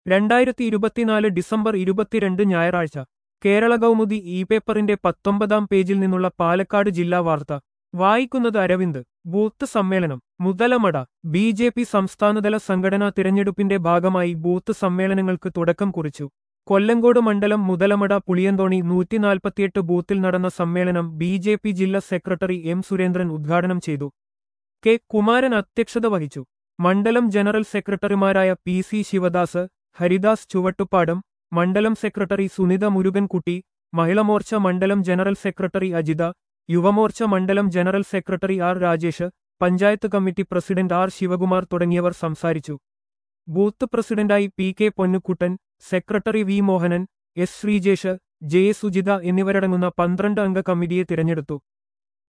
രണ്ടായിരത്തി ഇരുപത്തിനാല് ഡിസംബർ ഇരുപത്തിരണ്ട് ഞായറാഴ്ച കേരള കൗമുദി ഇ പേപ്പറിന്റെ പത്തൊമ്പതാം പേജിൽ നിന്നുള്ള പാലക്കാട് ജില്ലാ വാർത്ത വായിക്കുന്നത് അരവിന്ദ് ബൂത്ത് സമ്മേളനം മുതലമട ബി ജെ പി സംസ്ഥാനതല സംഘടനാ തിരഞ്ഞെടുപ്പിന്റെ ഭാഗമായി ബൂത്ത് സമ്മേളനങ്ങൾക്ക് തുടക്കം കുറിച്ചു കൊല്ലങ്കോട് മണ്ഡലം മുതലമട പുളിയന്തോണി നൂറ്റിനാൽപ്പത്തിയെട്ട് ബൂത്തിൽ നടന്ന സമ്മേളനം ബി ജെ പി ജില്ലാ സെക്രട്ടറി എം സുരേന്ദ്രൻ ഉദ്ഘാടനം ചെയ്തു കെ കുമാരൻ അധ്യക്ഷത വഹിച്ചു മണ്ഡലം ജനറൽ സെക്രട്ടറിമാരായ പി സി ശിവദാസ് ഹരിദാസ് ചുവട്ടുപാടം മണ്ഡലം സെക്രട്ടറി സുനിത മുരുകൻകുട്ടി മഹിളമോർച്ച മണ്ഡലം ജനറൽ സെക്രട്ടറി അജിത യുവമോർച്ച മണ്ഡലം general secretary R Rajesh panchayat committee president R Sivakumar തുടങ്ങിയവർ സംസാരിച്ചു ബൂത്ത് പ്രസിഡന്റായി P K Ponnukkuttan secretary V Mohanan S Sreejesh J Sujitha എന്നിവരടങ്ങുന്ന പന്ത്രണ്ട് അംഗ കമ്മിറ്റിയെ തിരഞ്ഞെടുത്തു